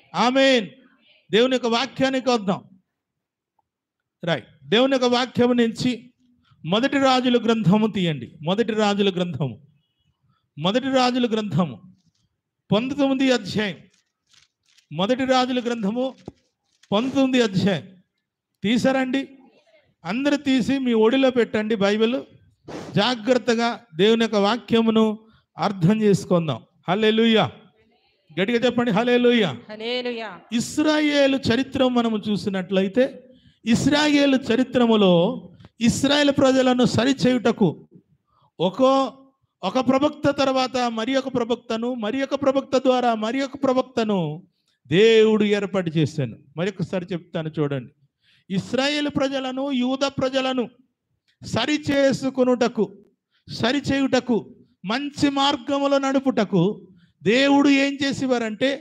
Amen దేవుని యొక్క వాక్యానికి వద్దాం రైట్ దేవుని యొక్క వాక్యం నుంచి మొదటి రాజుల గ్రంథము తీయండి మొదటి రాజుల గ్రంథము మొదటి రాజుల గ్రంథము పంతొమ్మిది అధ్యాయం మొదటి రాజుల గ్రంథము పంతొమ్మిది అధ్యాయం తీసారండి అందరు తీసి మీ ఒడిలో పెట్టండి బైబిల్ జాగ్రత్తగా దేవుని యొక్క వాక్యమును అర్థం చేసుకుందాం హలే గట్టిగా చెప్పండి హలే హల్లెలూయా ఇస్రాయేలు చరిత్ర మనము చూసినట్లయితే ఇస్రాయేలు చరిత్రములో ఇస్రాయేల్ ప్రజలను సరిచేయుటకు ఒక్కో ఒక ప్రవక్త తర్వాత మరి ఒక ప్రవక్తను మరి ఒక ప్రవక్త ద్వారా మరి ఒక ప్రవక్తను దేవుడు ఏర్పాటు చేశాను మరి ఒకసారి చెప్తాను చూడండి ఇస్రాయేల్ ప్రజలను యూద ప్రజలను సరి చేసుకొనుటకు సరిచేయుటకు మంచి మార్గములో నడుపుటకు దేవుడు ఏం చేసేవారంటే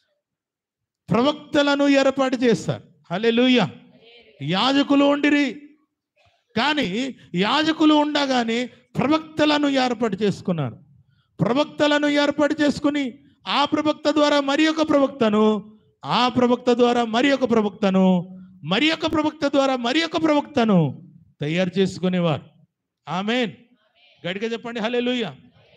ప్రవక్తలను ఏర్పాటు చేస్తారు హల్లెలూయా యాజకులు ఉండిరి కానీ యాజకులు ఉండగానే ప్రవక్తలను ఏర్పాటు చేసుకున్నారు ప్రవక్తలను ఏర్పాటు చేసుకుని ఆ ప్రవక్త ద్వారా మరి ఒక ప్రవక్తను ఆ ప్రవక్త ద్వారా మరి ఒక ప్రవక్తను మరి ఒక ప్రవక్త ద్వారా మరి ఒక ప్రవక్తను తయారు చేసుకునేవారు ఆమెన్ గడిగా చెప్పండి హల్లెలూయా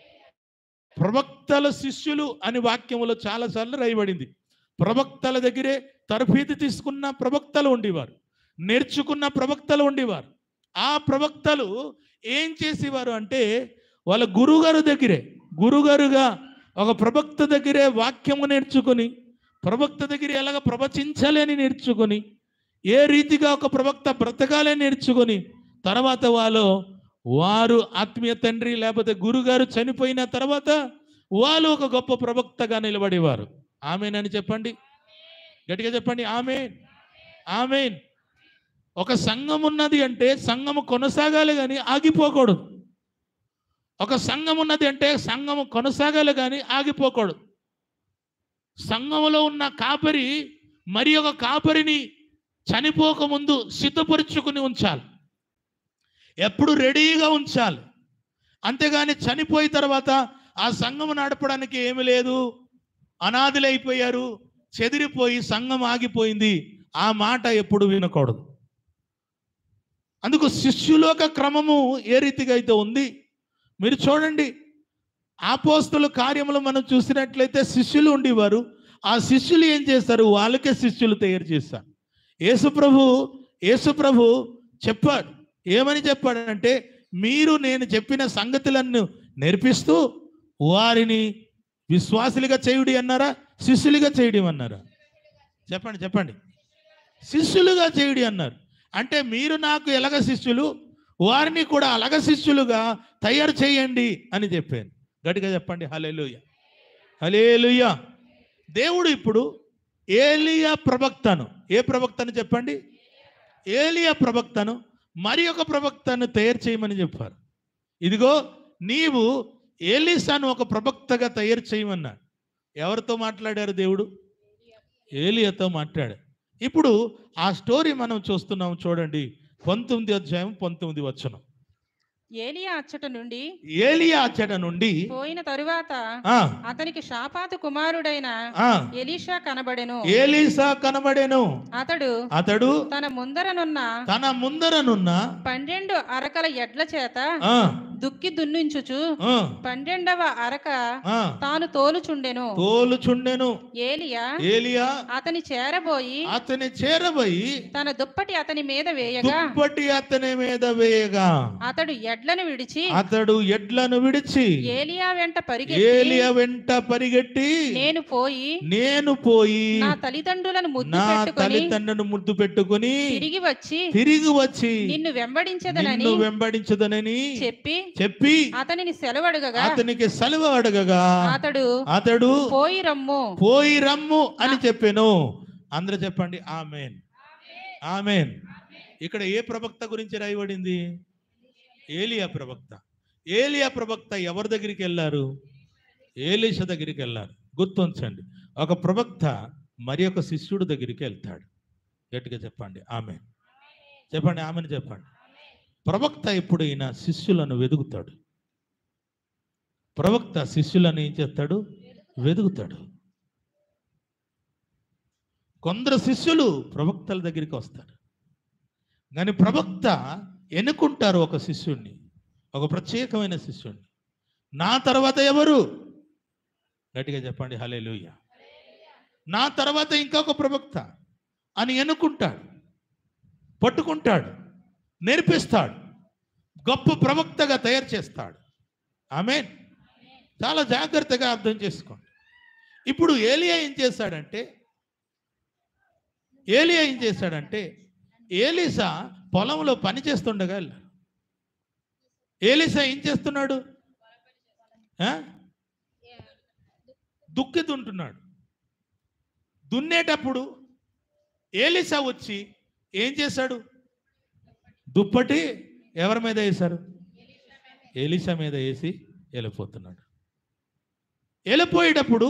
ప్రవక్తల శిష్యులు అని వాక్యములో చాలాసార్లు రాయబడింది ప్రవక్తల దగ్గరే తరఫీదు తీసుకున్న ప్రవక్తలు ఉండేవారు నేర్చుకున్న ప్రవక్తలు ఉండేవారు ఆ ప్రవక్తలు ఏం చేసేవారు అంటే వాళ్ళ గురుగారు దగ్గరే గురుగారుగా ఒక ప్రవక్త దగ్గరే వాక్యము నేర్చుకుని ప్రవక్త దగ్గర ఎలాగ ప్రవచించాలని నేర్చుకుని ఏ రీతిగా ఒక ప్రవక్త బ్రతకాలని నేర్చుకొని తర్వాత వాళ్ళు వారు ఆత్మీయ తండ్రి లేకపోతే గురుగారు చనిపోయిన తర్వాత వాళ్ళు ఒక గొప్ప ప్రవక్తగా నిలబడేవారు ఆమెనని చెప్పండి గట్టిగా చెప్పండి ఆమె ఆమెన్ ఒక సంఘం ఉన్నది అంటే సంఘము కొనసాగాలి కానీ ఆగిపోకూడదు ఒక సంఘం ఉన్నది అంటే సంఘము కొనసాగాలి కానీ ఆగిపోకూడదు సంఘములో ఉన్న కాపరి మరి ఒక కాపరిని చనిపోకముందు సిద్ధపరుచుకుని ఉంచాలి ఎప్పుడు రెడీగా ఉంచాలి అంతేగాని చనిపోయిన తర్వాత ఆ సంఘము నడపడానికి ఏమి లేదు అనాథులైపోయారు చెదిరిపోయి సంఘం ఆగిపోయింది ఆ మాట ఎప్పుడు వినకూడదు అందుకు శిష్యులోక క్రమము ఏ రీతిగా అయితే ఉంది మీరు చూడండి ఆపోస్తుల కార్యములు మనం చూసినట్లయితే శిష్యులు ఉండేవారు ఆ శిష్యులు ఏం చేస్తారు వాళ్ళకే శిష్యులు తయారు చేస్తారు యేసుప్రభు యేసుప్రభు చెప్పాడు ఏమని చెప్పాడంటే మీరు నేను చెప్పిన సంగతులను నేర్పిస్తూ వారిని విశ్వాసులుగా చేయుడి అన్నారా శిష్యులుగా చేయడం అన్నారా చెప్పండి చెప్పండి శిష్యులుగా చేయుడి అన్నారు అంటే మీరు నాకు ఎలాగ శిష్యులు వారిని కూడా అలాగ శిష్యులుగా తయారు చేయండి అని చెప్పాను గట్టిగా చెప్పండి హలేలుయ హలేలుయ దేవుడు ఇప్పుడు ఏలియా ప్రవక్తను ఏ ప్రవక్తను చెప్పండి ఏలియా ప్రవక్తను మరి ఒక ప్రవక్తను తయారు చేయమని చెప్పారు ఇదిగో నీవు ఏలీసాను ఒక ప్రవక్తగా తయారు చేయమన్నాడు ఎవరితో మాట్లాడారు దేవుడు ఏలియాతో మాట్లాడాడు ఇప్పుడు ఆ స్టోరీ మనం చూస్తున్నాం చూడండి పంతొమ్మిది అధ్యాయం పంతొమ్మిది వచనం ఏలియా అచ్చట నుండి ఏలియా అచ్చట నుండి పోయిన తరువాత ఆ అతనికి షాపాతు కుమారుడైన ఆ ఎలీషా కనబడెను ఏలీసా కనబడేను అతడు అతడు తన ముందరనున్న తన ముందరనున్న పన్నెండు అరకల ఎడ్ల చేత ఆ దుక్కి దున్నించుచు ఆ పన్నెండవ అరక ఆ తాను తోలుచుండెను తోలుచుండెను ఏలియా ఏలియా అతని చేరబోయి అతని చేరబోయి తన దుప్పటి అతని మీద వేయగా దుప్పటి అతని మీద వేయగా అతడు ఎడ్లను విడిచి అతడు ఎడ్లను విడిచి ఏలియా వెంట పరిగెత్తి ఏలియా వెంట పరిగెట్టి నేను పోయి నేను పోయి నా తల్లిదండ్రులను ముద్దు నా పెట్టుకొని తల్లిదండ్రులను ముద్దు పెట్టుకుని తిరిగి వచ్చి తిరిగి వచ్చి నిన్ను వెంబడించదనని నిన్ను వెంబడించదనని చెప్పి చెప్పి అతనిని సెలవడుగగా అతనికి సెలవు అడగగా అతడు అతడు పోయి రమ్ము పోయి రమ్ము అని చెప్పాను అందరూ చెప్పండి ఆమెన్ ఆమెన్ ఇక్కడ ఏ ప్రవక్త గురించి రాయబడింది ఏలియా ప్రవక్త ఏలియా ప్రవక్త ఎవరి దగ్గరికి వెళ్ళారు ఏలీష దగ్గరికి వెళ్ళారు గుర్తుంచండి ఒక ప్రవక్త మరి ఒక శిష్యుడు దగ్గరికి వెళ్తాడు గట్టిగా చెప్పండి ఆమె చెప్పండి ఆమెను చెప్పండి ప్రవక్త ఎప్పుడైనా శిష్యులను వెదుగుతాడు ప్రవక్త శిష్యులను ఏం చేస్తాడు వెదుగుతాడు కొందరు శిష్యులు ప్రవక్తల దగ్గరికి వస్తారు కానీ ప్రవక్త ఎన్నుకుంటారు ఒక శిష్యుణ్ణి ఒక ప్రత్యేకమైన శిష్యుణ్ణి నా తర్వాత ఎవరు గట్టిగా చెప్పండి హలే నా తర్వాత ఇంకొక ప్రవక్త అని ఎన్నుకుంటాడు పట్టుకుంటాడు నేర్పిస్తాడు గొప్ప ప్రవక్తగా తయారు చేస్తాడు ఆమె చాలా జాగ్రత్తగా అర్థం చేసుకోండి ఇప్పుడు ఏలియా ఏం చేశాడంటే ఏలియా ఏం చేశాడంటే ఏలిసా పొలంలో పని చేస్తుండగా వెళ్ళాడు ఏలిసా ఏం చేస్తున్నాడు ఆ? దుక్కి దుంటున్నాడు దున్నేటప్పుడు ఏలిసా వచ్చి ఏం చేశాడు దుప్పటి ఎవరి మీద వేశారు ఏలిసా మీద వేసి వెళ్ళిపోతున్నాడు వెళ్ళిపోయేటప్పుడు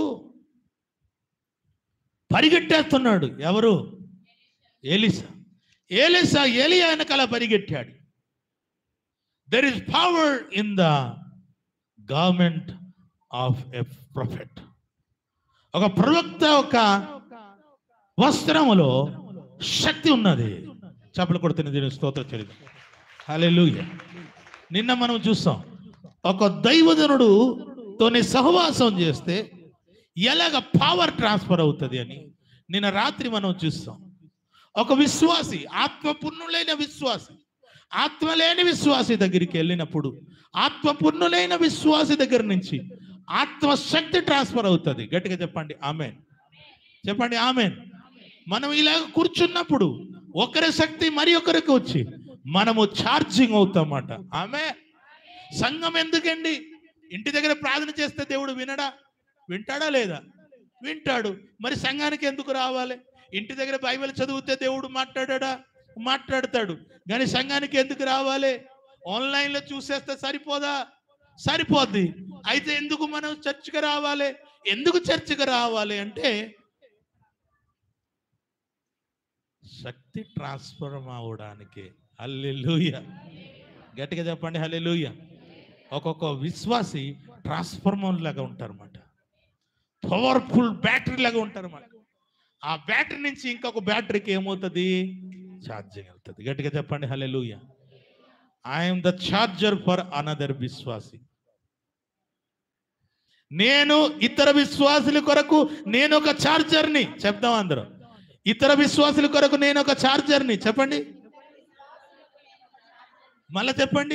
పరిగెట్టేస్తున్నాడు ఎవరు ఏలిసా ఏలిసా ఏలియా వెనకాల పరిగెట్టాడు there is power in the government of a prophet ఒక ప్రవక్త ఒక వస్త్రములో శక్తి ఉన్నది చప్పలు కొడుతున్న దీని స్తోత్ర చరిత్ర హల్లెలూయా నిన్న మనం చూస్తాం ఒక దైవజనుడు తోని సహవాసం చేస్తే ఎలాగ పవర్ ట్రాన్స్ఫర్ అవుతుంది అని నిన్న రాత్రి మనం చూస్తాం ఒక విశ్వాసి ఆత్మపుణ్యులైన విశ్వాసి ఆత్మ లేని విశ్వాసి దగ్గరికి వెళ్ళినప్పుడు ఆత్మపుణ్యులైన విశ్వాసి దగ్గర నుంచి ఆత్మశక్తి ట్రాన్స్ఫర్ అవుతుంది గట్టిగా చెప్పండి ఆమెన్ చెప్పండి ఆమెన్ మనం ఇలాగ కూర్చున్నప్పుడు ఒకరి శక్తి మరి ఒకరికి వచ్చి మనము ఛార్జింగ్ అవుతామట ఆమె సంఘం ఎందుకండి ఇంటి దగ్గర ప్రార్థన చేస్తే దేవుడు వినడా వింటాడా లేదా వింటాడు మరి సంఘానికి ఎందుకు రావాలి ఇంటి దగ్గర బైబిల్ చదివితే దేవుడు మాట్లాడా మాట్లాడతాడు కానీ సంఘానికి ఎందుకు రావాలి ఆన్లైన్లో చూసేస్తే సరిపోదా సరిపోద్ది అయితే ఎందుకు మనం చర్చికి రావాలి ఎందుకు చర్చికి రావాలి అంటే శక్తి ట్రాన్స్ఫర్ అవడానికి హల్లెలూయ గట్టిగా చెప్పండి హల్లెలూయ ఒక్కొక్క విశ్వాసి ట్రాన్స్ఫార్మర్ లాగా ఉంటారు అన్నమాట పవర్ఫుల్ బ్యాటరీ లాగా ఉంటారు అన్నమాట ఆ బ్యాటరీ నుంచి ఇంకొక బ్యాటరీకి ఏమవుతుంది ఛార్జింగ్ అవుతుంది గట్టిగా చెప్పండి hallelujah I'm the charger for another విశ్వాసి నేను ఇతర విశ్వాసుల కొరకు నేను ఒక ఛార్జర్ని చెప్దాం అందరూ ఇతర విశ్వాసుల కొరకు నేను ఒక ఛార్జర్ని చెప్పండి మళ్ళా చెప్పండి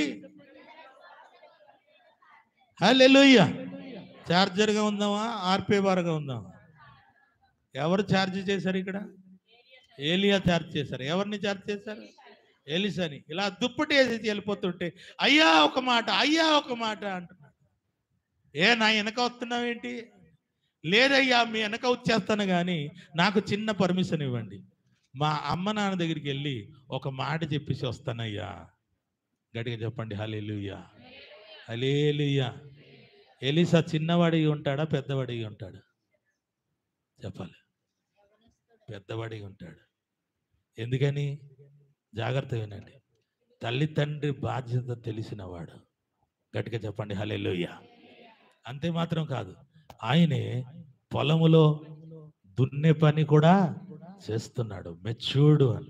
హల్లెలూయా ఛార్జర్గా ఉందామా ఆర్పే వారుగా ఉందామా ఎవరు ఛార్జ్ చేశారు ఇక్కడ ఏలియా ఛార్జ్ చేశారు ఎవరిని ఛార్జ్ చేశారు ఏలిసని ఇలా దుప్పటి వేసి వెళ్ళిపోతుంటే అయ్యా ఒక మాట అయ్యా ఒక మాట అంటున్నాడు ఏ నా వెనక వస్తున్నావేంటి లేదయ్యా మీ వెనక వచ్చేస్తాను కానీ నాకు చిన్న పర్మిషన్ ఇవ్వండి మా అమ్మ నాన్న దగ్గరికి వెళ్ళి ఒక మాట చెప్పేసి వస్తానయ్యా గట్టిగా చెప్పండి హలేలుయ్యా హలేలుయ్యా ఎలిసా చిన్నవాడిగా ఉంటాడా పెద్దవాడిగా ఉంటాడా చెప్పాలి పెద్దవాడిగా ఉంటాడు ఎందుకని జాగ్రత్త వినండి తల్లి తండ్రి బాధ్యత తెలిసినవాడు గట్టిగా చెప్పండి హలేలుయ్యా అంతే మాత్రం కాదు ఆయనే పొలములో దున్నే పని కూడా చేస్తున్నాడు మెచ్యూర్డ్ అని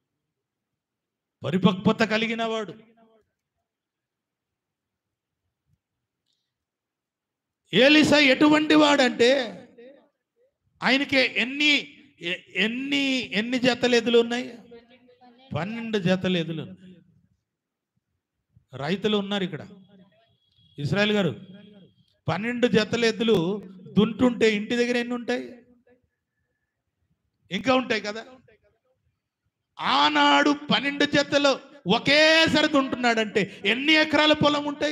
పరిపక్వత కలిగిన వాడు ఏలిసా ఎటువంటి వాడంటే ఆయనకి ఎన్ని ఎ- ఎన్ని ఎన్ని జతలు ఎదులు ఉన్నాయి పన్నెండు జతలు ఎదులు ఉన్నాయి రైతులు ఉన్నారు ఇక్కడ ఇస్రాయల్ గారు పన్నెండు జతల ఎద్దులు దుంటుంటే ఇంటి దగ్గర ఎన్ని ఉంటాయి ఇంకా ఉంటాయి కదా ఆనాడు పన్నెండు జతలు ఒకేసారి దుంటున్నాడంటే ఎన్ని ఎకరాల పొలం ఉంటాయి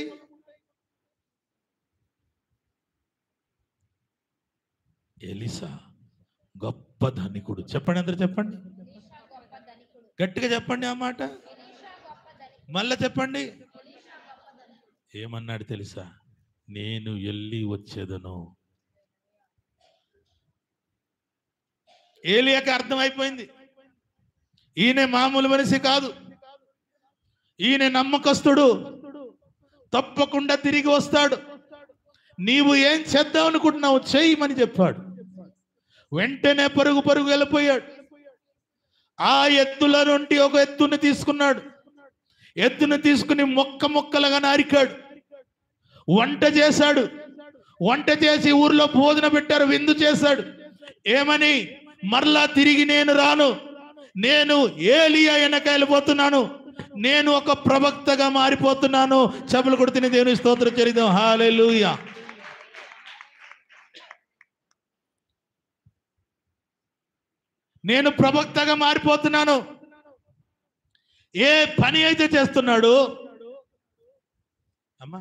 ఎలిసా గొప్ప ధనికుడు చెప్పండి అందరు చెప్పండి గట్టిగా చెప్పండి ఆ మాట మళ్ళా చెప్పండి ఏమన్నాడు తెలుసా నేను వెళ్ళి వచ్చేదను ఏలియాకి అర్థమైపోయింది ఈయన మామూలు మనిషి కాదు ఈయన నమ్మకస్తుడు తప్పకుండా తిరిగి వస్తాడు నీవు ఏం చేద్దాం అనుకుంటున్నావు చేయమని చెప్పాడు వెంటనే పరుగు పరుగు వెళ్ళిపోయాడు ఆ ఎత్తుల నుండి ఒక ఎత్తుని తీసుకున్నాడు ఎత్తుని తీసుకుని మొక్క మొక్కలుగా నారికాడు వంట చేశాడు వంట చేసి ఊర్లో భోజన పెట్టారు విందు చేశాడు ఏమని మరలా తిరిగి నేను రాను నేను ఏలియా వెనక వెళ్ళిపోతున్నాను నేను ఒక ప్రవక్తగా మారిపోతున్నాను చెప్పులు కొడుతున్న దేవుని స్తోత్ర చరితం హాలెలూయా నేను ప్రవక్తగా మారిపోతున్నాను ఏ పని అయితే చేస్తున్నాడు అమ్మా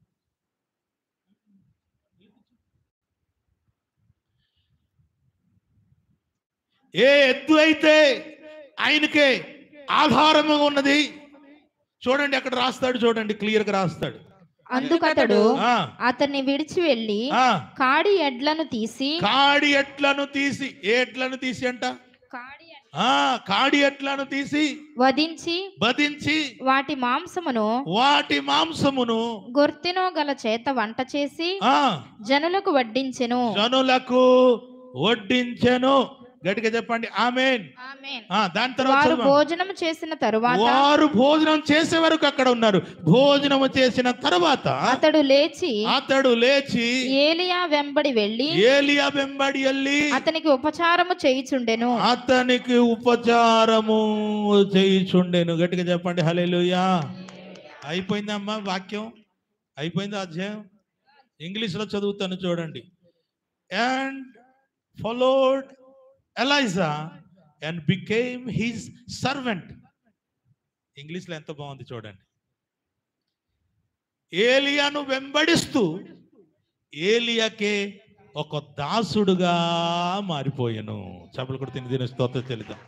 ఏ ఎత్తు అయితే ఆయనకే ఆధారము ఉన్నది చూడండి అక్కడ రాస్తాడు చూడండి క్లియర్ గా రాస్తాడు అందుకతడు ఆ, అతన్ని విడిచి వెళ్ళి ఆ, కాడి ఎడ్లను తీసి కాడి ఎట్లను తీసి ఏ ఎట్లను తీసి అంట కాడి ఎడ్ల- ఆ కాడి ఎట్లను తీసి వధించి బదించి వాటి మాంసమును వాటి మాంసమును గొర్తెనో గల చేత వంట చేసి ఆ జనులకు వడ్డించెను జనులకు వడ్డించెను గట్టిగా చెప్పండి ఆమెన్ ఆమేన్. ఆ దాని తర్వాత వారు చదవండి. భోజనం చేసిన తరువాత వారు భోజనం చేసే వరకు అక్కడ ఉన్నారు భోజనం చేసిన తర్వాత అతడు లేచి అతడు లేచి ఏలియా వెంబడి వెళ్ళి ఏలియా వెంబడి వెళ్ళి అతనికి ఉపచారము చేయిచుండెను అతనికి ఉపచారము చేయిచుండెను గట్టిగా చెప్పండి హల్లెలూయా అయిపోయిందమ్మా వాక్యం అయిపోయింది అధ్యాయం ఇంగ్లీష్లో చదువుతాను చూడండి and followed Elijah and became his servant ఇంగ్లీష్లో ఎంత బాగుంది చూడండి ఏలియాను వెంబడిస్తూ ఏలియాకే ఒక దాసుడుగా మారిపోయాను చేపలు కూడా తిని తిని స్తోత్రం చెల్లిద్దాం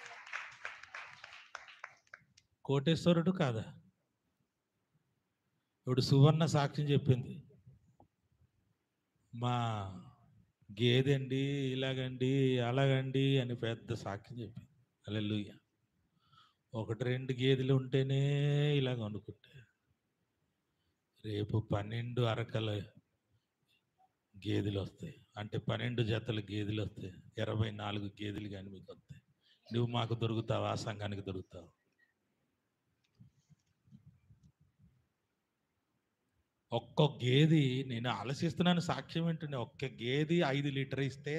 కోటేశ్వరుడు కాదా ఇప్పుడు సువర్ణ సాక్ష్యం చెప్పింది మా గేదెండి ఇలాగండి అలాగండి అని పెద్ద సాక్ష్యం చెప్పింది అల్లెలుయ్య ఒకటి రెండు గేదెలు ఉంటేనే ఇలాగ అనుకుంటే రేపు పన్నెండు అరకల గేదెలు వస్తాయి అంటే పన్నెండు జతల గేదెలు వస్తాయి ఇరవై నాలుగు గేదెలు కానీ మీకు వస్తాయి నువ్వు మాకు దొరుకుతావు ఆ సంఘానికి దొరుకుతావు ఒక్క గేది నేను ఆలోచిస్తున్నాను సాక్ష్యం ఏంటంటే ఒక్క గేది ఐదు లీటర్ ఇస్తే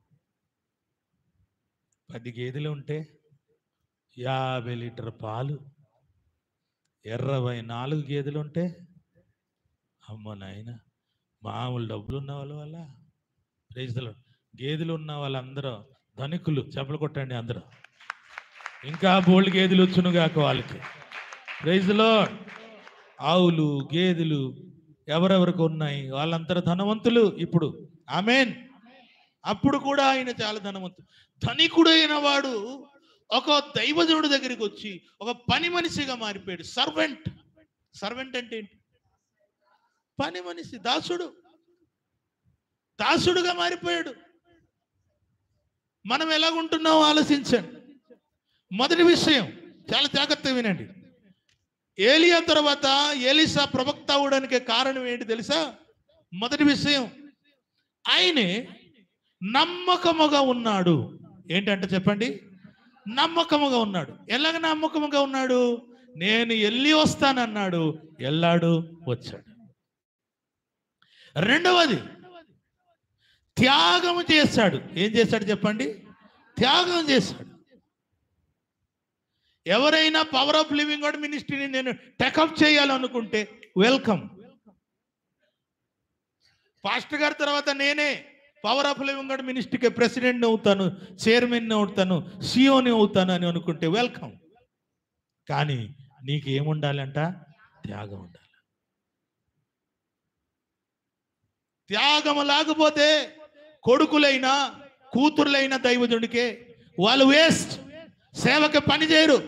పది గేదెలు ఉంటే యాభై లీటర్ పాలు ఇరవై నాలుగు గేదెలు ఉంటే అమ్మ నాయన మామూలు డబ్బులు ఉన్న వాళ్ళ వల్ల ప్రైజ్లో గేదెలు ఉన్న వాళ్ళందరూ ధనికులు చెప్పలు కొట్టండి అందరూ ఇంకా బోల్డ్ గేదెలు వచ్చును కాక వాళ్ళకి ప్రైజ్లో ఆవులు గేదెలు ఎవరెవరికి ఉన్నాయి వాళ్ళందరూ ధనవంతులు ఇప్పుడు ఆమెన్ అప్పుడు కూడా ఆయన చాలా ధనవంతుడు ధనికుడైన వాడు ఒక దైవజనుడి దగ్గరికి వచ్చి ఒక పని మనిషిగా మారిపోయాడు సర్వెంట్ సర్వెంట్ అంటే ఏంటి పని మనిషి దాసుడు దాసుడుగా మారిపోయాడు మనం ఎలాగుంటున్నామో ఆలోచించండి మొదటి విషయం చాలా జాగ్రత్తగా వినండి ఏలియా తర్వాత ఏలిసా ప్రవక్త అవడానికి కారణం ఏంటి తెలుసా మొదటి విషయం ఆయనే నమ్మకముగా ఉన్నాడు ఏంటంటే చెప్పండి నమ్మకముగా ఉన్నాడు ఎలాగ నమ్మకముగా ఉన్నాడు నేను వెళ్ళి వస్తానన్నాడు వెళ్ళాడు వచ్చాడు రెండవది త్యాగం చేశాడు ఏం చేశాడు చెప్పండి త్యాగం చేశాడు ఎవరైనా పవర్ ఆఫ్ లివింగ్ గాడ్ మినిస్ట్రీని నేను టెకప్ చేయాలనుకుంటే వెల్కమ్ పాస్టర్ గారి తర్వాత నేనే పవర్ ఆఫ్ లివింగ్ గాడ్ మినిస్ట్రీకి ప్రెసిడెంట్ అవుతాను చైర్మన్ అవుతాను సిఓని అవుతాను అని అనుకుంటే వెల్కమ్ కానీ నీకు ఏముండాలంట త్యాగం ఉండాలి త్యాగం లేకపోతే కొడుకులైనా కూతుర్లైనా దైవజుడికే వాళ్ళు వేస్ట్ సేవకి పని చేయరు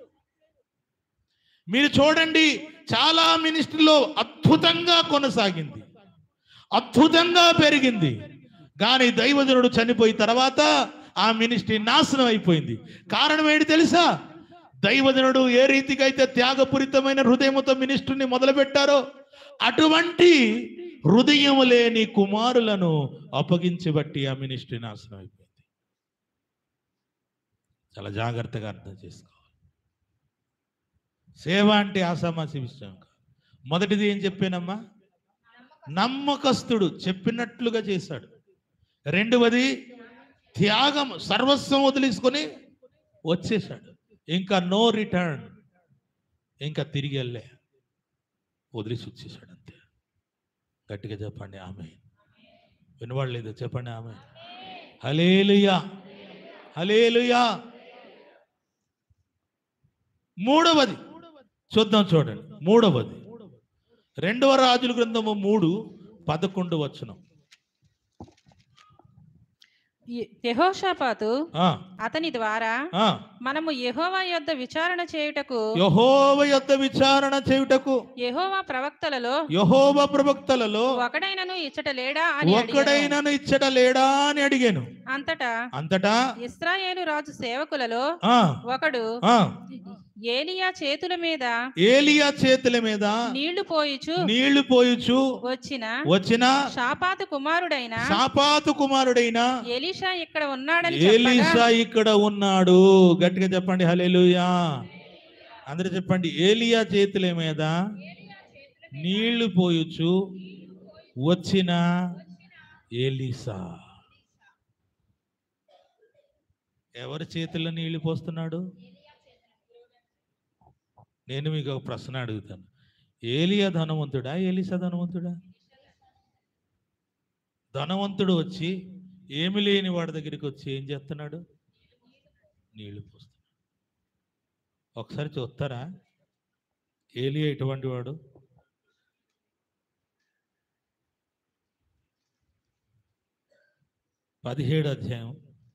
మీరు చూడండి చాలా మినిస్ట్రీలో అద్భుతంగా కొనసాగింది అద్భుతంగా పెరిగింది కానీ దైవజనుడు చనిపోయిన తర్వాత ఆ మినిస్ట్రీ నాశనం అయిపోయింది కారణం ఏంటి తెలుసా దైవజనుడు ఏ రీతిగా అయితే త్యాగపూరితమైన హృదయంతో మినిస్ట్రీని మొదలుపెట్టారో అటువంటి హృదయం లేని కుమారులను అప్పగించబట్టి ఆ మినిస్ట్రీ నాశనం అయిపోయింది చాలా జాగ్రత్తగా అర్థం చేసుకోవాలి సేవ అంటే ఆసామాసి విషయం కాదు మొదటిది ఏం చెప్పానమ్మా నమ్మకస్తుడు చెప్పినట్లుగా చేశాడు రెండవది త్యాగం సర్వస్వం వదిలేసుకొని వచ్చేసాడు ఇంకా నో రిటర్న్ ఇంకా తిరిగి వెళ్ళే వదిలేసి వచ్చేసాడు అంతే గట్టిగా చెప్పండి ఆమె వినవాడలేదు చెప్పండి ఆమె హలేలుయా హలేలుయా మూడవది చూద్దాం చూడండి మూడవది రెండవ రాజుల గ్రంథము మూడు పదకొండు వచనం యె- యెహోషాపాతు ఆ, అతని ద్వారా ఆ. మనము యెహోవా యొద్ద విచారణ చేయుటకు యెహోవ యొద్ద విచారణ చేయుటకు యెహోవా ప్రవక్తలలో యహోవ ప్రవక్తలలో ఒకడైనను ఇచ్చట లేడా అని అడిగాను. ఒక్కడైనను ఇచ్చట లేడా అని అడిగాను అంతటా అంతటా ఇస్రాయేలు రాజు సేవకులలో ఆ ఒకడు ఆ ఏలియా చేతుల మీద ఏలియా చేతుల మీద నీళ్లు పోయిచు నీళ్లు పోయుచు వచ్చిన వచ్చిన షాపాతు కుమారుడైన సాపాతు కుమారుడైన ఎలీషా ఇక్కడ ఉన్నాడని చెప్పగా ఏలీసా ఇక్కడ ఉన్నాడు గట్టిగా చెప్పండి హల్లెలూయా అందరూ చెప్పండి ఏలియా చేతుల మీద నీళ్లు పోయుచు వచ్చిన ఏలీసా ఎవరి చేతుల్లో నీళ్లు పోస్తున్నాడు నేను మీకు ఒక ప్రశ్న అడుగుతాను ఏలియా ధనవంతుడా ఏలీసా ధనవంతుడా ధనవంతుడు వచ్చి ఏమి లేని వాడి దగ్గరికి వచ్చి ఏం చేస్తున్నాడు నీళ్లు పోస్తున్నాడు ఒకసారి చూస్తారా ఏలియా ఎటువంటి వాడు పదిహేడు అధ్యాయం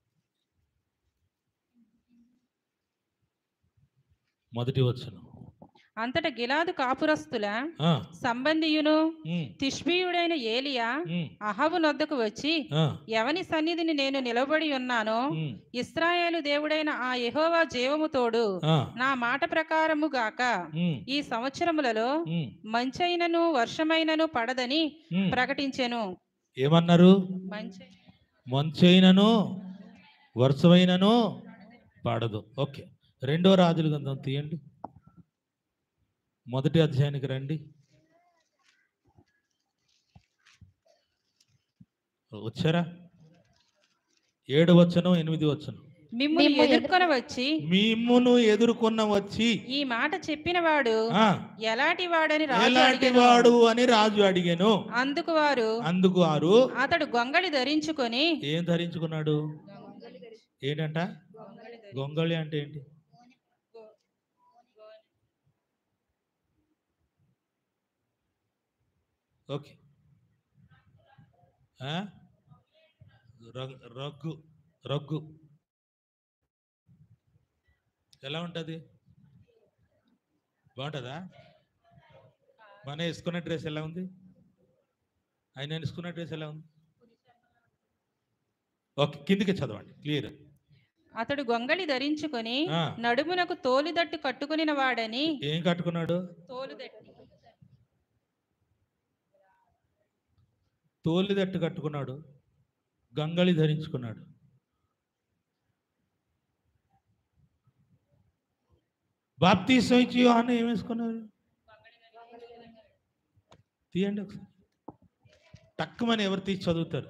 మొదటి వచ్చను అంతట గిలాదు కాపురస్తుల ఆ, సంబంధియును ఉమ్, తిష్బీయుడైన ఏలియా ఉమ్, అహబు నొద్దకు వచ్చి ఆ, ఎవని సన్నిధిని నేను నిలబడి ఉన్నానో ఉమ్, ఇస్రాయేలు దేవుడైన ఆ యెహోవా జీవము తోడు ఆ, నా మాట ప్రకారము గాక ఉమ్, ఈ సంవత్సరములలో ఉమ్, మంచైనను వర్షమైనను పడదని ఉమ్. ప్రకటించెను ఏమన్నారు మంచి మంచైనను వర్షమైనను పాడదు ఓకే రెండో రాజుల గ్రంథం తీయండి మొదటి అధ్యాయానికి రండి వచ్చారా ఏడు వచ్చను ఎనిమిది వచ్చను మిమ్మల్ని మిమ్ము ఎదుర్కొని వచ్చి మిమ్మును ఎదుర్కొన్న వచ్చి ఈ మాట చెప్పినవాడు ఆ ఎలాంటి వాడని రాజు ఎలాంటి అడిగెను. వాడు అని రాజు అడిగాను అందుకు వారు అందుకు వారు అతడు గొంగళి ధరించుకొని ఏం ధరించుకున్నాడు ఏంటంట గొంగళి అంటే ఏంటి ఓకే ఆ? రగ్- రగ్గు రగ్గు ఎలా ఉంటుంది బాగుంటుందా మన వేసుకున్న డ్రెస్ ఎలా ఉంది ఆయన వేసుకున్న డ్రెస్ ఎలా ఉంది ఓకే కిందికి చదవండి క్లియర్ అతడు గొంగళి ధరించుకొని ఆ. నడుమునకు తోలుదట్టు కట్టుకుని వాడని ఏం కట్టుకున్నాడు తోలుదట్టు తోలిదట్టు కట్టుకున్నాడు గంగళి ధరించుకున్నాడు బాప్తీసం ఇచ్చి యోహాను ఏం వేసుకున్నారు తీయండి ఒకసారి టక్కుమని ఎవరు తీసి చదువుతారు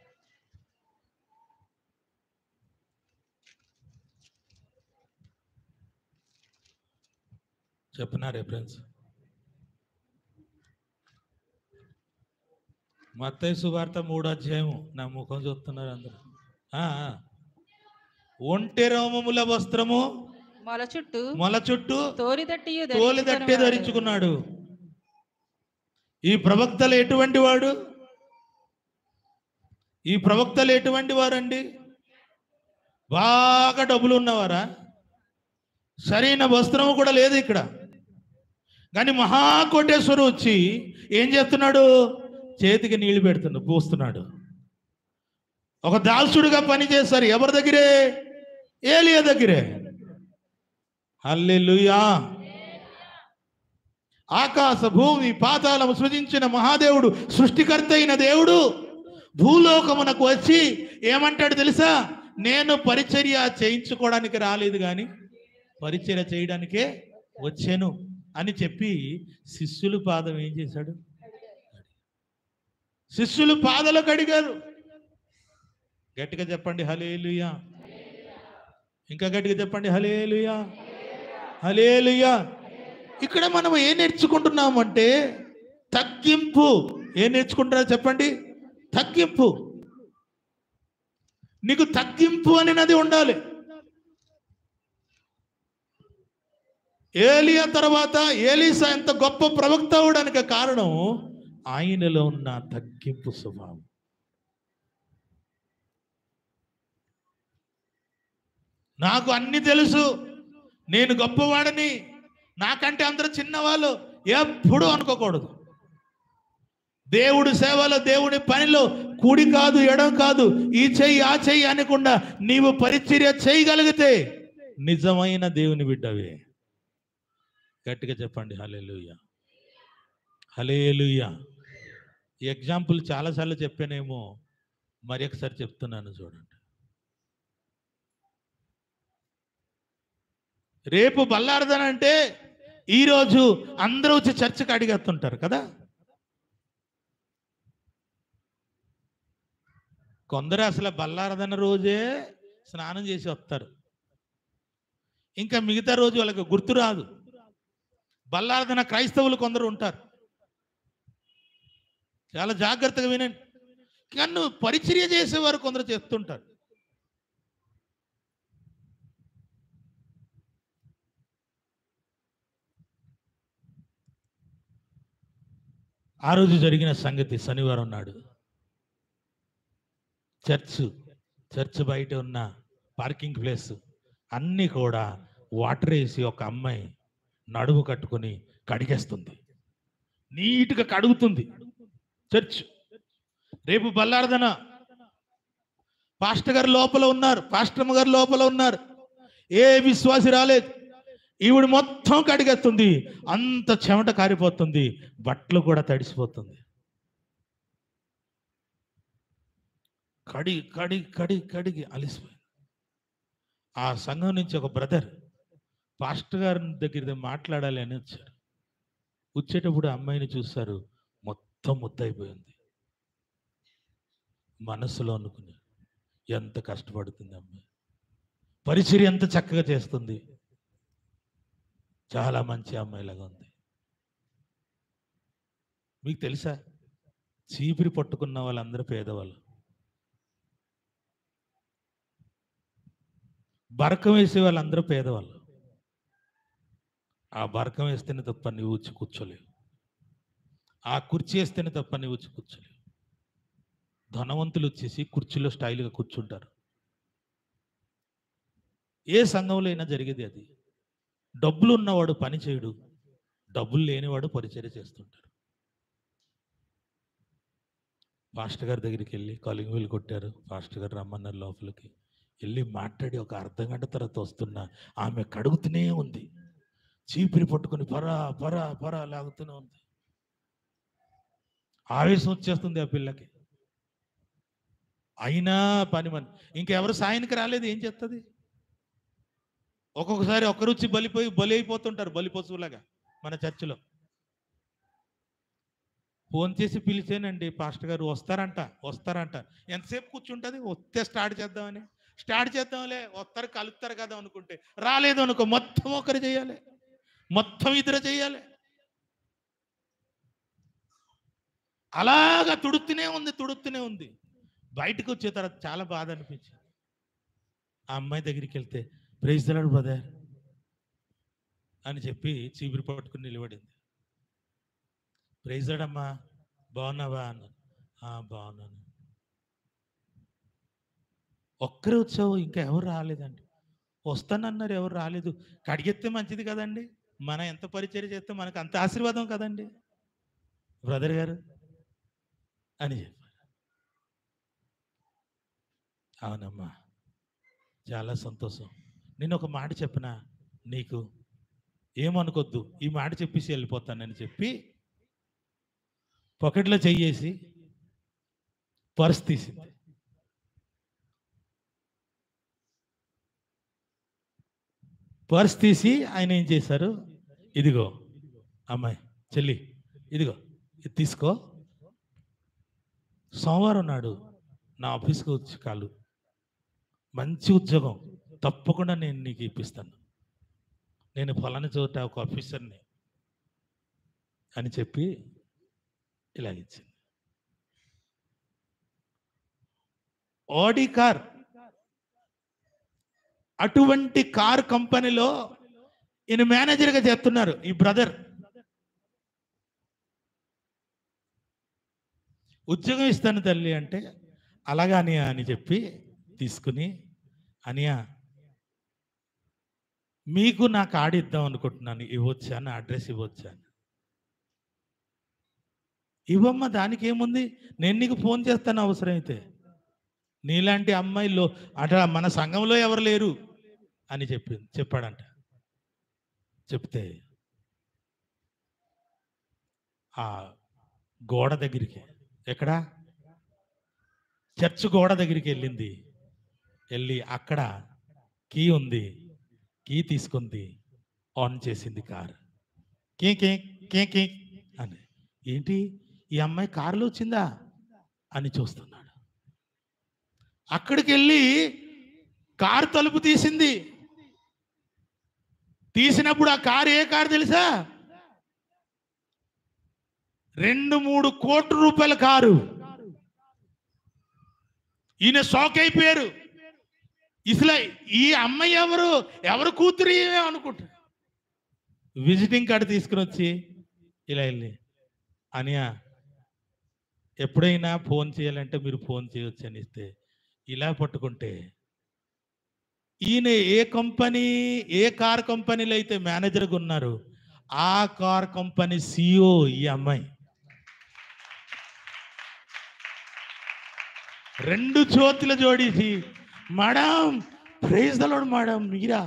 చెప్పనా రెఫరెన్స్ మత్తయి సువార్త మూడు అధ్యాయము నా ముఖం చూస్తున్నారు అందరూ ఆ, ఆ. ఒంటె రోమముల వస్త్రము మొల చుట్టూ మొల చుట్టూ తోలిదట్టియు తోలిదట్టే ధరించుకున్నాడు ఈ ప్రవక్తలు ఎటువంటి వాడు ఈ ప్రవక్తలు ఎటువంటి వారండి బాగా డబ్బులు ఉన్నవారా సరైన వస్త్రము కూడా లేదు ఇక్కడ కానీ మహాకోటేశ్వరు వచ్చి ఏం చేస్తున్నాడు చేతికి నీళ్లు పెడుతున్నాడు పూస్తున్నాడు ఒక దాల్సుడిగా పని చేస్తారు ఎవరి దగ్గరే ఏలియా దగ్గరే హల్లెలూయా ఆకాశ భూమి పాతాళము సృజించిన మహాదేవుడు సృష్టికర్త అయిన దేవుడు భూలోకమునకు వచ్చి ఏమంటాడు తెలుసా నేను పరిచర్య చేయించుకోవడానికి రాలేదు కానీ పరిచర్య చేయడానికే వచ్చాను అని చెప్పి శిష్యులు పాదం ఏం చేశాడు శిష్యులు పాదలు కడిగారు గట్టిగా చెప్పండి హలేలుయా ఇంకా గట్టిగా చెప్పండి హలేలుయా హలేలుయా ఇక్కడ మనం ఏం నేర్చుకుంటున్నామంటే తగ్గింపు ఏం నేర్చుకుంటున్నా చెప్పండి తగ్గింపు నీకు తగ్గింపు అనేది ఉండాలి ఏలియా తర్వాత ఏలీసా ఎంత గొప్ప ప్రవక్త అవడానికి కారణం ఆయనలో ఉన్న తగ్గింపు స్వభావం నాకు అన్ని తెలుసు నేను గొప్పవాడని నాకంటే అందరూ చిన్నవాళ్ళు ఎప్పుడు అనుకోకూడదు దేవుడి సేవలో దేవుడి పనిలో కుడి కాదు ఎడం కాదు ఈ చెయ్యి ఆ చెయ్యి అనకుండా నీవు పరిచర్య చేయగలిగితే నిజమైన దేవుని బిడ్డవే గట్టిగా చెప్పండి హలేలుయ హలేలుయ ఈ ఎగ్జాంపుల్ చాలాసార్లు చెప్పానేమో మరి ఒకసారి చెప్తున్నాను చూడండి రేపు బల్లారదనంటే ఈరోజు అందరూ వచ్చి చర్చకు అడిగేస్తుంటారు కదా కొందరు అసలు బల్లారదన రోజే స్నానం చేసి వస్తారు ఇంకా మిగతా రోజు వాళ్ళకి గుర్తు రాదు బల్లారదన క్రైస్తవులు కొందరు ఉంటారు చాలా జాగ్రత్తగా వినండి కానీ పరిచర్య చేసేవారు కొందరు చేస్తుంటారు ఆ రోజు జరిగిన సంగతి శనివారం నాడు చర్చ్ చర్చ్ బయట ఉన్న పార్కింగ్ ప్లేస్ అన్నీ కూడా వాటర్ వేసి ఒక అమ్మాయి నడుము కట్టుకొని కడిగేస్తుంది నీట్గా కడుగుతుంది చర్చ్ రేపు బల్లారదన పాస్టర్ గారు లోపల ఉన్నారు పాస్టర్మ గారు లోపల ఉన్నారు ఏ విశ్వాసి రాలేదు ఈవిడ మొత్తం కడిగేస్తుంది అంత చెమట కారిపోతుంది బట్టలు కూడా తడిసిపోతుంది కడి కడి కడి కడిగి అలిసిపోయింది ఆ సంఘం నుంచి ఒక బ్రదర్ పాస్టర్ గారి దగ్గర మాట్లాడాలి అని వచ్చారు వచ్చేటప్పుడు అమ్మాయిని చూశారు మొత్తం ముద్దయిపోయింది మనసులో అనుకుని ఎంత కష్టపడుతుంది అమ్మాయి పరిచర్య ఎంత చక్కగా చేస్తుంది చాలా మంచి అమ్మాయిలాగా ఉంది మీకు తెలుసా చీపిరి పట్టుకున్న వాళ్ళందరూ పేదవాళ్ళు బరకం వేసే వాళ్ళందరూ పేదవాళ్ళు ఆ బరకం వేస్తేనే తప్ప నీవు వచ్చి కూర్చోలేవు ఆ కుర్చీ వేస్తేనే తప్ప నీవు వచ్చి కూర్చోలేవు ధనవంతులు వచ్చేసి కుర్చీలో స్టైల్గా కూర్చుంటారు ఏ సంఘంలో అయినా జరిగేది అది డబ్బులు ఉన్నవాడు పని చేయడు డబ్బులు లేనివాడు పరిచర్య చేస్తుంటారు పాస్టర్ గారి దగ్గరికి వెళ్ళి కాలింగ్ వీలు కొట్టారు పాస్టర్ గారు రమ్మన్నారు లోపలికి వెళ్ళి మాట్లాడి ఒక అర్ధ గంట తర్వాత వస్తున్న ఆమె కడుగుతూనే ఉంది చీపిరి పట్టుకుని పరా పరా పరా లాగుతూనే ఉంది ఆవేశం వచ్చేస్తుంది ఆ పిల్లకి అయినా పని మన ఇంకెవరు సాయానికి రాలేదు ఏం చేస్తుంది ఒక్కొక్కసారి ఒక్కరుచ్చి బలిపోయి బలి అయిపోతుంటారు బలి పశువులాగా మన చర్చిలో ఫోన్ చేసి పిలిచేనండి పాస్టర్ గారు వస్తారంట వస్తారంట ఎంతసేపు కూర్చుంటుంది వస్తే స్టార్ట్ చేద్దామని స్టార్ట్ చేద్దాంలే వస్తారు కలుపుతారు కదా అనుకుంటే రాలేదు అనుకో మొత్తం ఒకరు చేయాలి మొత్తం ఇద్దరు చేయాలి అలాగా తుడుతూనే ఉంది తుడుతూనే ఉంది బయటకు వచ్చే తర్వాత చాలా బాధ అనిపించింది ఆ అమ్మాయి దగ్గరికి వెళ్తే ప్రైజ్ దలాడు బ్రదర్ అని చెప్పి చీపిరి పట్టుకుని నిలబడింది ప్రైజ్ అమ్మా బాగున్నావా అన్నాను "ఆ, బాగున్నాను ఒక్కరే వచ్చావు ఇంకా ఎవరు రాలేదండి వస్తానన్నారు ఎవరు రాలేదు కడిగెత్తే మంచిది కదండి మనం ఎంత పరిచయం చేస్తే మనకు అంత ఆశీర్వాదం కదండి బ్రదర్ గారు అని చెప్పారు అవునమ్మా చాలా సంతోషం నేను ఒక మాట చెప్పిన నీకు ఏమనుకోద్దు ఈ మాట చెప్పేసి వెళ్ళిపోతానని చెప్పి పొకెట్లో చెయ్యేసి పర్స్ తీసింది పర్స్ తీసి ఆయన ఏం చేశారు ఇదిగో అమ్మాయి చెల్లి ఇదిగో ఇది తీసుకో సోమవారం నాడు నా ఆఫీస్కి వచ్చి కాలు మంచి ఉద్యోగం తప్పకుండా నేను నీకు ఇప్పిస్తాను నేను ఫలాని చోట ఒక ఆఫీసర్ని అని చెప్పి ఇలాగిచ్చింది ఆడి కార్ అటువంటి కార్ కంపెనీలో ఈయన మేనేజర్గా చేస్తున్నారు ఈ బ్రదర్ ఉద్యోగం ఇస్తాను తల్లి అంటే అలాగా అనియా అని చెప్పి తీసుకుని అనియా మీకు నా కార్డు ఇద్దాం అనుకుంటున్నాను ఇవ్వచ్చా నా అడ్రస్ ఇవ్వచ్చా అని. ఇవ్వమ్మా దానికి ఏముంది నేను నీకు ఫోన్ చేస్తాను అవసరమైతే నీలాంటి అమ్మాయిలో అంటే మన సంఘంలో ఎవరు లేరు అని చెప్పింది చెప్పాడంట చెప్తే ఆ గోడ దగ్గరికి ఎక్కడా చర్చ్ గోడ దగ్గరికి వెళ్ళింది వెళ్ళి అక్కడ కీ ఉంది కీ తీసుకుంది ఆన్ చేసింది కార్ కే కే కే కే అని ఏంటి ఈ అమ్మాయి కారులో వచ్చిందా అని చూస్తున్నాడు అక్కడికి వెళ్ళి కారు తలుపు తీసింది తీసినప్పుడు ఆ కారు ఏ కారు తెలుసా రెండు మూడు కోట్ల రూపాయల కారు ఈయన షాక్ అయిపోయారు ఇసలు ఈ అమ్మాయి ఎవరు ఎవరు కూతురు ఈమె అనుకుంటా విజిటింగ్ కార్డు తీసుకుని వచ్చి ఇలా వెళ్ళి అనియా ఎప్పుడైనా ఫోన్ చేయాలంటే మీరు ఫోన్ చేయొచ్చు అని ఇస్తే ఇలా పట్టుకుంటే ఈయన ఏ కంపెనీ ఏ కార్ కంపెనీలో అయితే మేనేజర్గా ఉన్నారు ఆ కార్ కంపెనీ సిఇఓ ఈ అమ్మాయి రెండు చేతులు జోడించి మేడం ప్రైజ్ దలోడు మేడం మీరా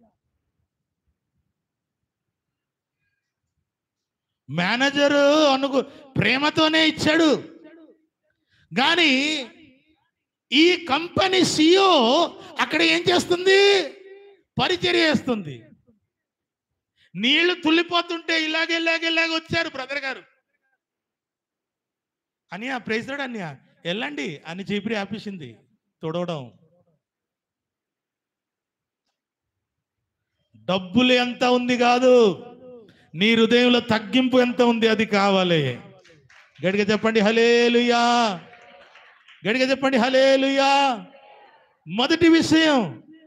మేనేజరు అనుకు ప్రేమతోనే ఇచ్చాడు కానీ ఈ కంపెనీ సిఇఓ అక్కడ ఏం చేస్తుంది పరిచర్య చేస్తుంది నీళ్లు తుల్లిపోతుంటే ఇలాగే ఇలాగే ఇలాగే వచ్చారు బ్రదర్ గారు అనియా ప్రైజ్లాడు అన్యా వెళ్ళండి అని చీపిరి ఆపేసింది తొడవడం డబ్బులు ఎంత ఉంది కాదు నీ హృదయంలో తగ్గింపు ఎంత ఉంది అది కావాలి గడిగా చెప్పండి హలేలుయా గడిగా చెప్పండి హలేలుయా మొదటి విషయం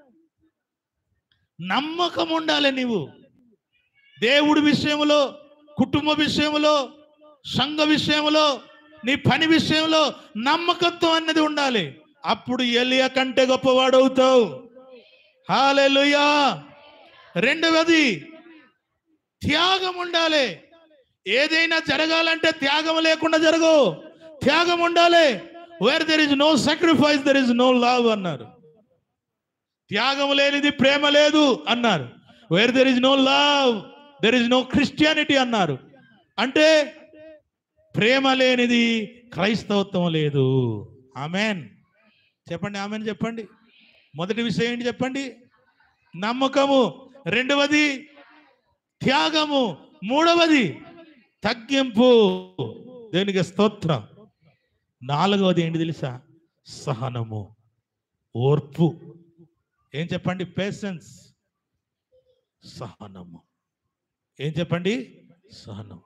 నమ్మకం ఉండాలి నీవు దేవుడి విషయంలో కుటుంబ విషయంలో సంఘ విషయంలో నీ పని విషయంలో నమ్మకత్వం అన్నది ఉండాలి అప్పుడు ఎలియా కంటే గొప్పవాడు అవుతావు హాలెలుయా రెండవది త్యాగం ఉండాలి ఏదైనా జరగాలంటే త్యాగం లేకుండా జరగవు త్యాగం ఉండాలి where there is no sacrifice there is no love అన్నారు త్యాగం లేనిది ప్రేమ లేదు అన్నారు where there is no love there is no Christianity అన్నారు అంటే ప్రేమ లేనిది క్రైస్తవత్వం లేదు ఆమెన్ చెప్పండి ఆమెన్ చెప్పండి మొదటి విషయం ఏంటి చెప్పండి నమ్మకము రెండవది త్యాగము మూడవది తగ్గింపు దేనికి స్తోత్రం నాలుగవది ఏంటి తెలుసా సహనము ఓర్పు ఏం చెప్పండి పేషెన్స్ సహనము ఏం చెప్పండి సహనం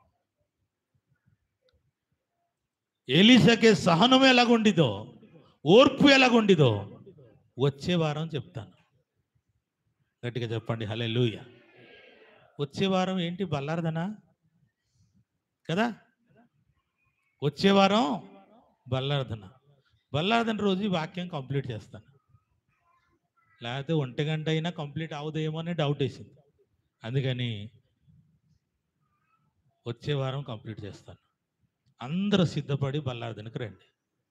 ఎలిసకే సహనం ఎలాగుండిదో ఓర్పు ఎలాగుండిదో వచ్చే వారం చెప్తాను గట్టిగా చెప్పండి హలే వచ్చే వారం ఏంటి బల్లారదనా కదా వచ్చే వారం బల్లారదన బల్లారదన రోజు ఈ వాక్యం కంప్లీట్ చేస్తాను లేకపోతే ఒంటి గంట అయినా కంప్లీట్ అవుదేమో అని డౌట్ వేసింది అందుకని వచ్చే వారం కంప్లీట్ చేస్తాను అందరూ సిద్ధపడి బల్లారదనకి రండి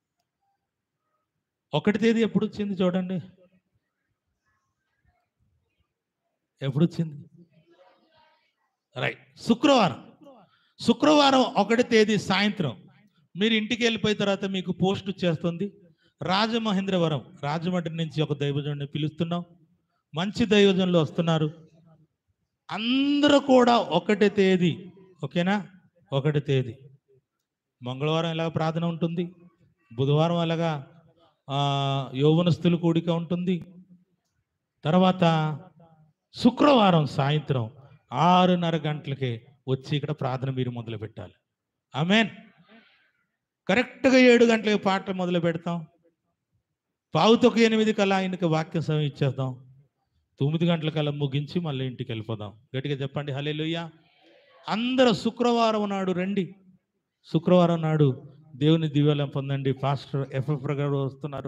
ఒకటి తేదీ ఎప్పుడు వచ్చింది చూడండి ఎప్పుడు వచ్చింది రైట్ శుక్రవారం శుక్రవారం ఒకటి తేదీ సాయంత్రం మీరు ఇంటికి వెళ్ళిపోయిన తర్వాత మీకు పోస్ట్ చేస్తుంది రాజమహేంద్రవరం రాజమండ్రి నుంచి ఒక దైవజనుడిని పిలుస్తున్నాం మంచి దైవజనులు వస్తున్నారు అందరూ కూడా ఒకటి తేదీ ఓకేనా ఒకటి తేదీ మంగళవారం ఎలాగ ప్రార్థన ఉంటుంది బుధవారం అలాగా ఆ, యౌవనస్తుల కూడిక ఉంటుంది తర్వాత శుక్రవారం సాయంత్రం ఆరున్నర గంటలకే వచ్చి ఇక్కడ ప్రార్థన మీరు మొదలు పెట్టాలి ఆమెన్ కరెక్ట్గా ఏడు గంటలకి పాట మొదలు పెడతాం పావుతొక ఎనిమిది కల్లా ఆయనకి వాక్య సమయం ఇచ్చేద్దాం తొమ్మిది గంటలకల్లా ముగించి మళ్ళీ ఇంటికి వెళ్ళిపోదాం గట్టిగా చెప్పండి హలే అందరూ శుక్రవారం నాడు రండి శుక్రవారం నాడు దేవుని దివ్యాలం పొందండి పాస్టర్ ఎఫ్ఎఫ్ గారు వస్తున్నారు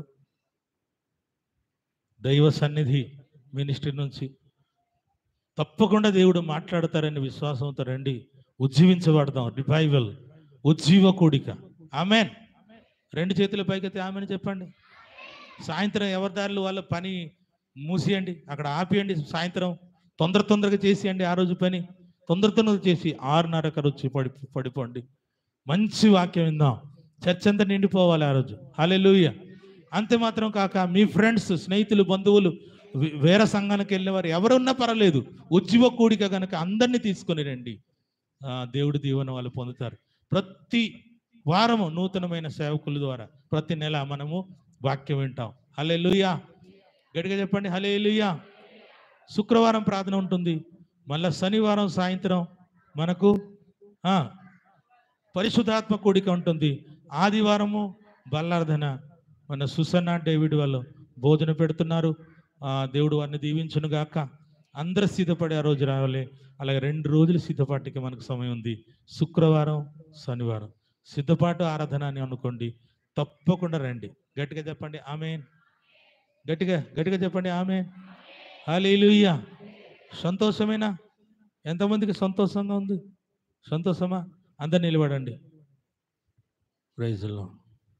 దైవ సన్నిధి మినిస్ట్రీ నుంచి తప్పకుండా దేవుడు మాట్లాడతారని విశ్వాసంతో రండి ఉజ్జీవించబడదాం రివైవల్ ఉజ్జీవ కూడిక ఆమెన్ రెండు చేతుల పైకెత్తి ఆమెను చెప్పండి సాయంత్రం ఎవరి దారిలో వాళ్ళ పని మూసేయండి అక్కడ ఆపేయండి సాయంత్రం తొందర తొందరగా చేసేయండి ఆ రోజు పని తొందర తొందరగా చేసి ఆరున్నరకు వచ్చి పడి పడిపోండి మంచి వాక్యం విందాం చర్చ అంతా నిండిపోవాలి ఆ రోజు హల్లెలూయా అంతే మాత్రం కాక మీ ఫ్రెండ్స్ స్నేహితులు బంధువులు వే- వేరే సంఘానికి వెళ్ళేవారు ఎవరున్నా పర్వాలేదు ఉజ్జీవ కూడిక కనుక అందరినీ తీసుకొని రండి ఆ, దేవుడి దీవెన వాళ్ళు పొందుతారు ప్రతి వారము నూతనమైన సేవకుల ద్వారా ప్రతి నెల మనము వాక్యం వింటాం హలే గట్టిగా చెప్పండి హలే శుక్రవారం ప్రార్థన ఉంటుంది మళ్ళా శనివారం సాయంత్రం మనకు ఆ, పరిశుద్ధాత్మ కూడిక ఉంటుంది ఆదివారము బల్లార్ధన మన సుసన్న డేవిడ్ వాళ్ళు భోజన పెడుతున్నారు ఆ, దేవుడు వారిని దీవించును గాక అందరు సిద్ధపడి ఆ రోజు రావాలి అలాగే రెండు రోజులు సిద్ధపాటికి మనకు సమయం ఉంది శుక్రవారం శనివారం సిద్ధపాటు ఆరాధన అని అనుకోండి తప్పకుండా రండి గట్టిగా చెప్పండి ఆమెన్ గట్టిగా గట్టిగా చెప్పండి ఆమెన్ హాలేలుయ్యా సంతోషమేనా ఎంతమందికి సంతోషంగా ఉంది సంతోషమా అందరు నిలబడండి ప్రైజ్లో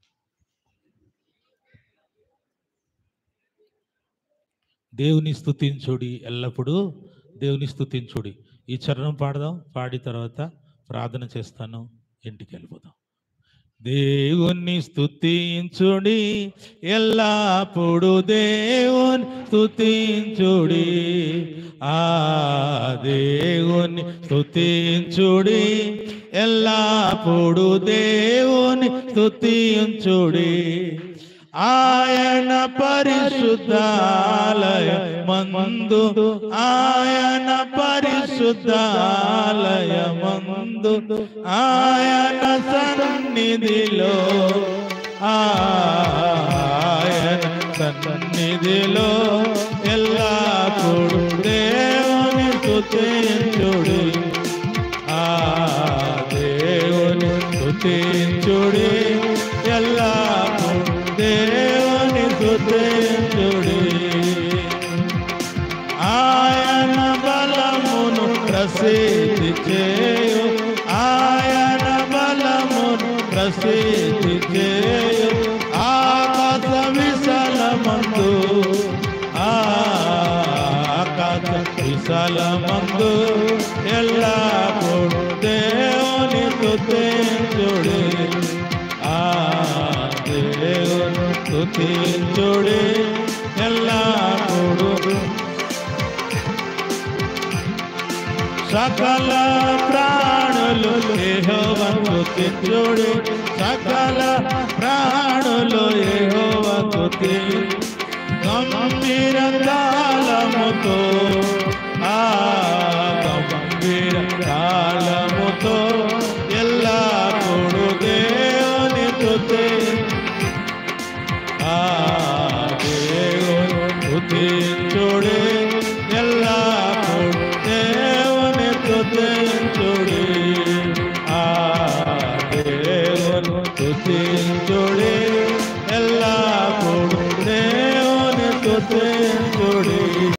దేవుని స్తుతించుడి ఎల్లప్పుడూ దేవుని స్తుతించుడి ఈ చరణం పాడదాం పాడి తర్వాత ప్రార్థన చేస్తాను ఇంటికి వెళ్ళిపోదాం దేవుని స్తుతించుడి ఎల్లప్పుడు దేవుని స్తుతించుడి ఆ దేవుని స్తుతించుడి ఎల్లప్పుడు దేవుని స్తుతించుడి ఆయన పరిశుద్ధాలయ మందు ఆయన పరిశుద్ధాలయ మందు ఆయన సన్నిధిలో ఆయన సన్నిధిలో ఎల్లప్పుడు దేవుని స్తుతించుడి ఆ దేవుని స్తుతించుడి ఎల్లప్పుడు దేవుని స్తుతించుడి ఆయన బలమును ప్రసిద్ధి చేయు ఆయన బలమును ప్రసిద్ధి చేయు ఆకాశ విశాలమందు ఆకాశ విశాలమందు ఎల్లప్పుడు దేవుని స్తుతించుడి ఆ దేవుని స్తుతించుడి ఎల్లప్పుడు సకల ప్రాణులు యెహోవాకు స్తుతించుడి సకల ప్రాణులు యెహోవాకు స్తుతి- గంభీర తాళముతో ఆ గంభీర తాళముతో ఎల్లప్పుడు దేవుని స్తుతి ఆ దేవుని స్తుతించుడి ఎల్లప్పుడు దేవుని స్తుతించుడి ఆ దేవుని స్తుతించుడి